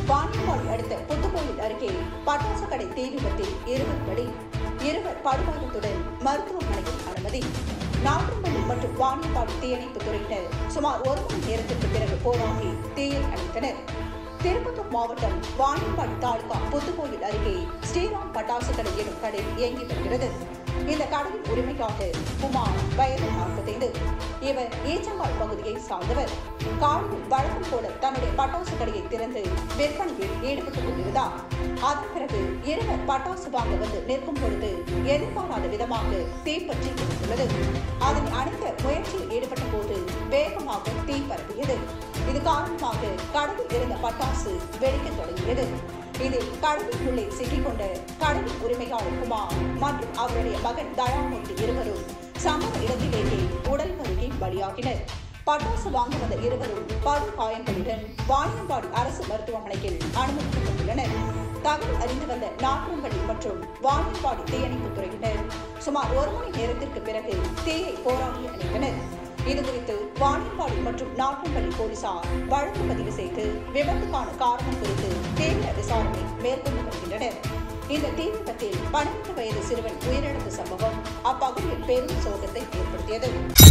வாணியம்பாடி அடுத்த புத்துக்கோயில் அருகே பட்டாசு கடை தீ விபத்தில் இருவர் பலி இருவர் படுகாயத்துடன் மருத்துவமனையில் அனுமதி நாட்டுப்பள்ளி மற்றும் வாணியம்பாடி தீயணைப்பு துறையினர் சுமார் ஒரு மணி நேரத்திற்கு பிறகு போராடி தீயை அணைத்தனர் திருப்பத்தூர் மாவட்டம் வாணியம்பாடி தாலுகா புத்துக்கோயில் அருகே ஸ்ரீராம் பட்டாசு கடை எனும் கடை இயங்கி வருகிறது இந்த கடையின் உரிமையாளர் குமார் வயது நாற்பத்தைந்து இவர் ஈச்சங்கால் பகுதியை சார்ந்தவர் காலையில் வழக்கம் போல தன்னுடைய பட்டாசு கடையை திறந்து விற்பனையில் ஈடுபட்டுக் கொண்டிருந்தார் அதன் பிறகு இருவர் பட்டாசு வாங்க வந்து நிற்கும் பொழுது எதிர்பாராத விதமாக தீப்பற்றி இருந்துள்ளது அதனை அணைக்க முயற்சியில் ஈடுபட்ட போது வேகமாக தீ பரப்பியது இது காரணமாக கடையில் இருந்த பட்டாசு வெடிக்க தொடங்கியது இதில் கடையின் உள்ளே சிக்கிக்கொண்ட கடையின் உரிமையாளர் குமார் மற்றும் அவருடைய மகன் தயாமூர்த்தி இருவரும் சம்பவ இடத்திலேயே உடல் கருகி பலியாகினர் பட்டாசு வாங்க வந்த இருவரும் படு காயங்களுடன் வாணியம்பாடி அரசு மருத்துவமனையில் அனுமதிக்கப்பட்டுள்ளனர் தகவல் அறிந்து வந்த நாற்றம்பள்ளி மற்றும் வாணியம்பாடி தீயணைப்பு துறையினர் சுமார் ஒரு மணி நேரத்திற்கு பிறகு தீயை போராடி அணைத்தனர் இதுகுறித்து வாணியம்பாடி மற்றும் நாற்றம்பள்ளி போலீசார் வழக்கு பதிவு செய்து விபத்துக்கான காரணம் குறித்து தீவிர விசாரணை மேற்கொண்டு வருகின்றனர் இந்த தீ விபத்தில் பன்னிரண்டு வயது சிறுவன் உயிரிழந்த சம்பவம் அப்பகுதியில் பெரும் சோகத்தை ஏற்படுத்தியது